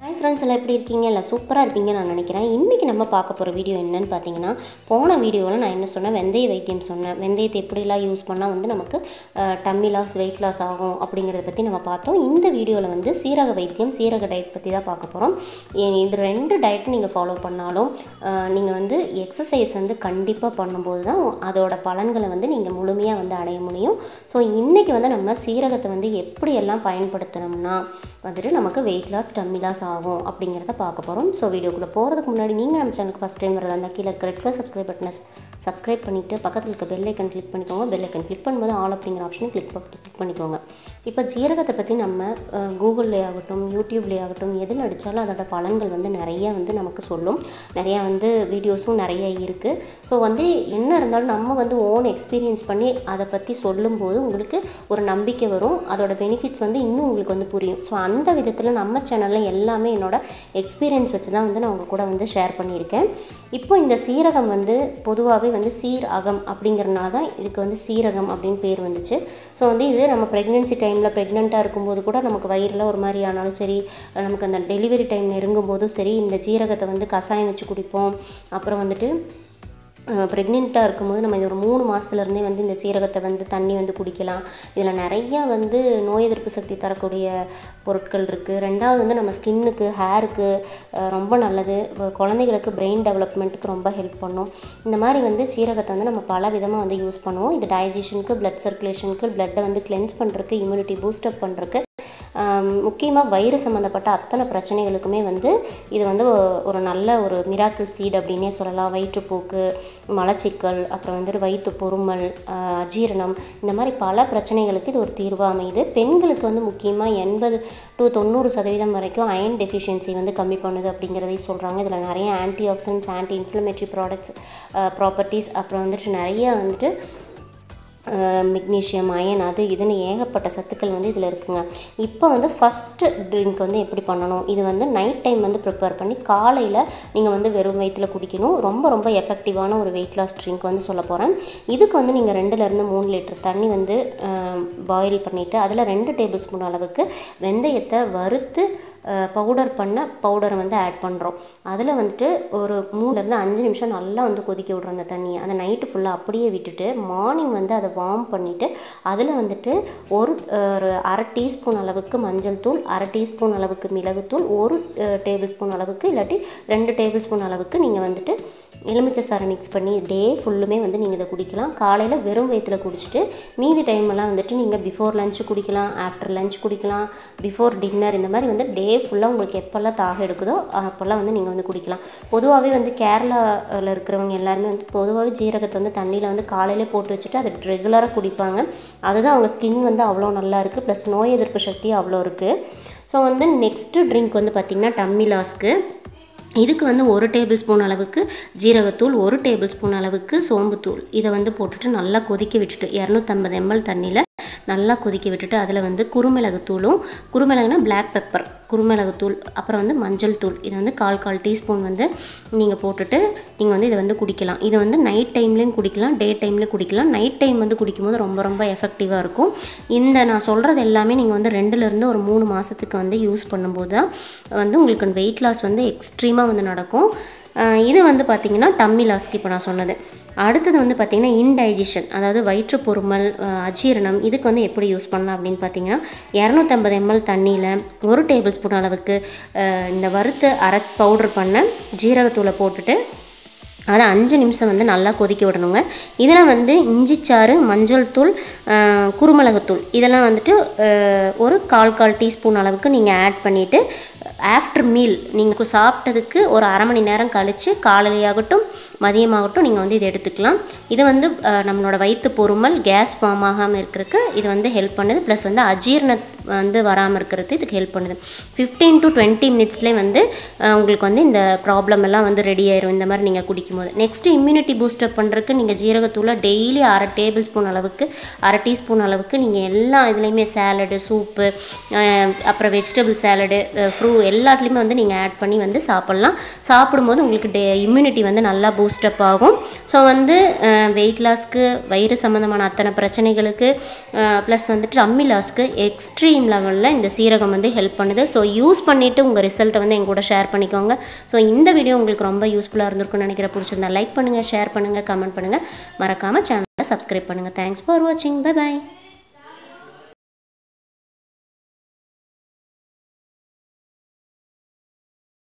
hi friends எல்லாம் எப்படி இருக்கீங்க எல்லாம் சூப்பராக இருப்பீங்கன்னு நான் நினைக்கிறேன் இன்றைக்கி நம்ம பார்க்க போகிற வீடியோ என்னன்னு பார்த்தீங்கன்னா போன வீடியோவில் நான் என்ன சொன்னேன் வெந்தய வைத்தியம் சொன்னேன் வெந்தயத்தை எப்படிலாம் யூஸ் பண்ணால் வந்து நமக்கு டம்மி லாஸ் வெயிட் லாஸ் ஆகும் அப்படிங்கிறத பற்றி நம்ம பார்த்தோம் இந்த வீடியோவில் வந்து சீரக வைத்தியம் சீரக டயட் பற்றி தான் பார்க்க போகிறோம் இது ரெண்டு டயட் நீங்கள் ஃபாலோ பண்ணாலும் நீங்கள் வந்து எக்ஸசைஸ் வந்து கண்டிப்பாக பண்ணும்போது தான் அதோட பலன்களை வந்து நீங்கள் முழுமையாக வந்து அடைய முடியும் ஸோ இன்றைக்கி வந்து நம்ம சீரகத்தை வந்து எப்படியெல்லாம் பயன்படுத்தினோம்னா வந்துட்டு நமக்கு வெயிட் லாஸ் டம்மி லாஸ் ஆகும் அப்படிங்கிறத பார்க்க போகிறோம் ஸோ வீடியோக்குள்ளே போகிறதுக்கு முன்னாடி நீங்கள் நம்ம சேனலுக்கு ஃபஸ்ட் டைம் வரதா இருந்தால் கீழே இருக்கிற ரெட் சப்ஸ்கிரைப் பட்டனை சப்ஸ்கிரைப் பண்ணிவிட்டு பக்கத்தில் இருக்க பெல் ஐக்கன் கிளிக் பண்ணிக்கோங்க பெல் ஐக்கன் கிளிக் பண்ணும்போது ஆல் அப்படிங்கிற ஆப்ஷனை கிளிக் கிளிக் பண்ணிக்கோங்க இப்போ ஜீரகத்தை பற்றி நம்ம கூகுள்லே ஆகட்டும் யூடியூப்லேயே ஆகட்டும் எதில் அடித்தாலும் அதோட பலன்கள் வந்து நிறைய வந்து நமக்கு சொல்லும் நிறையா வந்து வீடியோஸும் நிறைய இருக்குது ஸோ வந்து என்ன இருந்தாலும் நம்ம வந்து ஓன் எக்ஸ்பீரியன்ஸ் பண்ணி அதை பற்றி சொல்லும்போது உங்களுக்கு ஒரு நம்பிக்கை வரும் அதோட பெனிஃபிட்ஸ் வந்து இன்னும் உங்களுக்கு வந்து புரியும் ஸோ அந்த விதத்தில் நம்ம சேனலில் எல்லாமே என்னோட எக்ஸ்பீரியன்ஸ் வச்சு தான் வந்து நான் உங்கள் கூட வந்து ஷேர் பண்ணியிருக்கேன் இப்போ இந்த சீரகம் வந்து பொதுவாகவே வந்து சீர் அகம் அப்படிங்கிறனால தான் இதுக்கு வந்து சீரகம் அப்படின்னு பேர் வந்துச்சு ஸோ வந்து இது நம்ம ப்ரெக்னென்சி டைமில் ப்ரெக்னெண்ட்டாக இருக்கும்போது கூட நமக்கு வயிறில் ஒரு மாதிரி ஆனாலும் சரி நமக்கு அந்த டெலிவரி டைம் நெருங்கும் போதும் சரி இந்த ஜீரகத்தை வந்து கஷாயம் வச்சு குடிப்போம் அப்புறம் வந்துட்டு ப்ரெக்னெண்ட்டாக இருக்கும்போது நம்ம இது ஒரு மூணு மாதத்துலேருந்தே வந்து இந்த சீரகத்தை வந்து தண்ணி வந்து குடிக்கலாம் இதில் நிறையா வந்து நோய் எதிர்ப்பு சக்தி தரக்கூடிய பொருட்கள் இருக்குது ரெண்டாவது வந்து நம்ம ஸ்கின்னுக்கு ஹேருக்கு ரொம்ப நல்லது குழந்தைகளுக்கு பிரெயின் டெவலப்மெண்ட்டுக்கு ரொம்ப ஹெல்ப் பண்ணும் இந்த மாதிரி வந்து சீரகத்தை வந்து நம்ம பல விதமாக வந்து யூஸ் பண்ணுவோம் இது டைஜஷனுக்கு பிளட் சர்க்குலேஷனுக்கு பிளட்டை வந்து கிளென்ஸ் பண்ணுறதுக்கு இம்யூனிட்டி பூஸ்டப் பண்ணுறதுக்கு முக்கியமாக வயிறு சம்மந்தப்பட்ட அத்தனை பிரச்சனைகளுக்குமே வந்து இது வந்து ஒரு நல்ல ஒரு மிராக்கிள் சீட் அப்படின்னே சொல்லலாம் வயிற்றுப்போக்கு மலச்சிக்கல் அப்புறம் வந்துட்டு வயிற்று பொறுமல் அஜீரணம் இந்த மாதிரி பல பிரச்சனைகளுக்கு இது ஒரு தீர்வாக அமையுது பெண்களுக்கு வந்து முக்கியமாக எண்பது டு தொண்ணூறு சதவீதம் வரைக்கும் அயன் டெஃபிஷியன்சி வந்து கம்மி பண்ணுது அப்படிங்கிறதையும் சொல்கிறாங்க இதில் நிறைய anti oxidants anti inflammatory products properties அப்புறம் வந்துட்டு நிறைய வந்துட்டு மெக்னீஷியம் அயன் அது இதுன்னு ஏகப்பட்ட சத்துக்கள் வந்து இதில் இருக்குங்க இப்போ வந்து ஃபஸ்ட்டு ட்ரிங்க் வந்து எப்படி பண்ணணும் இது வந்து நைட் டைம் வந்து ப்ரிப்பேர் பண்ணி காலையில் நீங்கள் வந்து வெறும் வயிற்றில் குடிக்கணும் ரொம்ப ரொம்ப எஃபெக்டிவான ஒரு வெயிட் லாஸ் ட்ரிங்க் வந்து சொல்ல போகிறேன் இதுக்கு வந்து நீங்கள் ரெண்டுலேருந்து மூணு லிட்டர் தண்ணி வந்து பாயில் பண்ணிவிட்டு அதில் ரெண்டு டேபிள் ஸ்பூன் அளவுக்கு வெந்தயத்தை வறுத்து பவுடர் பண்ண பவுடரை வந்து ஆட் பண்ணுறோம் அதில் வந்துட்டு ஒரு மூணுலேருந்து அஞ்சு நிமிஷம் நல்லா வந்து கொதிக்க விட்றோம் அந்த தண்ணியை அந்த நைட்டு ஃபுல்லாக அப்படியே விட்டுட்டு மார்னிங் வந்து அதை வார்ம் பண்ணிவிட்டு அதில் வந்துட்டு ஒரு ஒரு அரை டீஸ்பூன் அளவுக்கு மஞ்சள் தூள் அரை டீஸ்பூன் அளவுக்கு மிளகுத்தூள் ஒரு டேபிள் ஸ்பூன் அளவுக்கு இல்லாட்டி ரெண்டு டேபிள் ஸ்பூன் அளவுக்கு நீங்கள் வந்துட்டு எலுமிச்சை சாரை மிக்ஸ் பண்ணி டே ஃபுல்லுமே வந்து நீங்கள் இதை குடிக்கலாம் காலையில் வெறும் வயிற்றில் குடிச்சிட்டு மீதி டைமெல்லாம் வந்துட்டு நீங்கள் பிஃபோர் லஞ்ச் குடிக்கலாம் ஆஃப்டர் லஞ்ச் குடிக்கலாம் பிஃபோர் டின்னர் இந்த மாதிரி வந்து டே ஃபுல்லாக உங்களுக்கு எப்போல்லாம் தாகம் எடுக்குதோ அப்போல்லாம் வந்து நீங்கள் வந்து குடிக்கலாம் பொதுவாகவே வந்து கேரளாவில் இருக்கிறவங்க எல்லாருமே வந்து பொதுவாகவே ஜீரகத்தை வந்து தண்ணியில் வந்து காலையிலே போட்டு வச்சுட்டு அதை ரெகுலராக குடிப்பாங்க அதுதான் அவங்க ஸ்கின் வந்து அவ்வளோ நல்லா இருக்குது ப்ளஸ் நோய் எதிர்ப்பு சக்தி அவ்வளோ இருக்குது ஸோ வந்து நெக்ஸ்ட்டு ட்ரிங்க் வந்து பார்த்திங்கன்னா டம்மி லாஸ்க்கு இதுக்கு வந்து ஒரு டேபிள் ஸ்பூன் அளவுக்கு ஜீரகத்தூள் ஒரு டேபிள் ஸ்பூன் அளவுக்கு சோம்புத்தூள் இதை வந்து போட்டுட்டு நல்லா கொதிக்க விட்டுட்டு இரநூத்தம்பது எம்எல் தண்ணியில் நல்லா கொதிக்க விட்டுட்டு அதில் வந்து குருமிளகுத்தூளும் குருமிளகுனா பிளாக் பெப்பர் குருமிளகுத்தூள் அப்புறம் வந்து மஞ்சள் தூள் இதை வந்து கால் கால் டீஸ்பூன் வந்து நீங்கள் போட்டுட்டு நீங்கள் வந்து இதை வந்து குடிக்கலாம் இதை வந்து நைட் டைம்லேயும் குடிக்கலாம் டே டைம்லேயும் குடிக்கலாம் நைட் டைம் வந்து குடிக்கும்போது ரொம்ப ரொம்ப எஃபெக்டிவாக இருக்கும் இந்த நான் சொல்கிறது எல்லாமே நீங்கள் வந்து ரெண்டுலேருந்து ஒரு மூணு மாதத்துக்கு வந்து யூஸ் பண்ணும்போது தான் வந்து உங்களுக்கு வெயிட் லாஸ் வந்து எக்ஸ்ட்ரீமாக வந்து நடக்கும் இது வந்து பார்த்திங்கன்னா டம்மி லாஸ்க்கு இப்போ நான் சொன்னது அடுத்தது வந்து பார்த்திங்கன்னா இன்டைஜஷன் அதாவது வயிற்று பொறுமல் அஜீரணம் இதுக்கு வந்து எப்படி யூஸ் பண்ணலாம் அப்படின்னு பார்த்தீங்கன்னா இரநூத்தம்பது எம்எல் தண்ணியில் ஒரு டேபிள் ஸ்பூன் அளவுக்கு இந்த வறுத்து அரை பவுட்ரு பண்ண ஜீரகத்தூளை போட்டுட்டு அதை அஞ்சு நிமிஷம் வந்து நல்லா கொதிக்க விடணுங்க இதில் வந்து இஞ்சிச்சாறு மஞ்சள் தூள் குருமிளகுத்தூள் இதெல்லாம் வந்துட்டு ஒரு கால் கால் டீஸ்பூன் அளவுக்கு நீங்கள் ஆட் பண்ணிவிட்டு ஆஃப்டர் மீல் நீங்கள் சாப்பிட்டதுக்கு ஒரு அரை மணி நேரம் கழித்து காலையாகட்டும் மதியமாகட்டும் நீங்கள் வந்து இதை எடுத்துக்கலாம் இது வந்து நம்மளோட வயிற்று பொறுமல் கேஸ் ஃபார்ம் ஆகாமல் இருக்கிறதுக்கு இது வந்து ஹெல்ப் பண்ணுது ப்ளஸ் வந்து அஜீரண வந்து வராமல் இருக்கிறது இதுக்கு ஹெல்ப் பண்ணுது ஃபிஃப்டீன் டு டுவெண்ட்டி மினிட்ஸ்லேயே வந்து உங்களுக்கு வந்து இந்த ப்ராப்ளம் எல்லாம் வந்து ரெடி ஆயிரும் இந்த மாதிரி நீங்கள் குடிக்கும்போது நெக்ஸ்ட்டு இம்யூனிட்டி பூஸ்டப் பண்ணுறதுக்கு நீங்கள் ஜீரகத்தூளை டெய்லி அரை டேபிள் ஸ்பூன் அளவுக்கு அரை டீஸ்பூன் அளவுக்கு நீங்கள் எல்லா இதுலேயுமே சேலடு சூப்பு அப்புறம் வெஜிடபிள் சேலடு ஃப்ரூ எல்லாத்துலேயுமே வந்து நீங்கள் ஆட் பண்ணி வந்து சாப்பிட்லாம் சாப்பிடும்போது உங்களுக்கு டே இம்யூனிட்டி வந்து நல்லா பூஸ்டப் ஆகும் ஸோ வந்து வெயிட் லாஸ்க்கு வயிறு சம்மந்தமான அத்தனை பிரச்சனைகளுக்கு ப்ளஸ் வந்துட்டு அம்மி லாஸ்க்கு எக்ஸ்ட்ரீம் எக்ஸ்ட்ரீம் லெவலில் இந்த சீரகம் வந்து ஹெல்ப் பண்ணுது ஸோ யூஸ் பண்ணிவிட்டு உங்கள் ரிசல்ட்டை வந்து எங்க கூட ஷேர் பண்ணிக்கோங்க ஸோ இந்த வீடியோ உங்களுக்கு ரொம்ப யூஸ்ஃபுல்லாக இருந்திருக்கும்னு நினைக்கிற பிடிச்சிருந்தா லைக் பண்ணுங்கள் ஷேர் பண்ணுங்கள் கமெண்ட் பண்ணுங்கள் மறக்காமல் சேனலை சப்ஸ்கிரைப் பண்ணுங்கள் தேங்க்ஸ் ஃபார் வாட்சிங் பை பாய்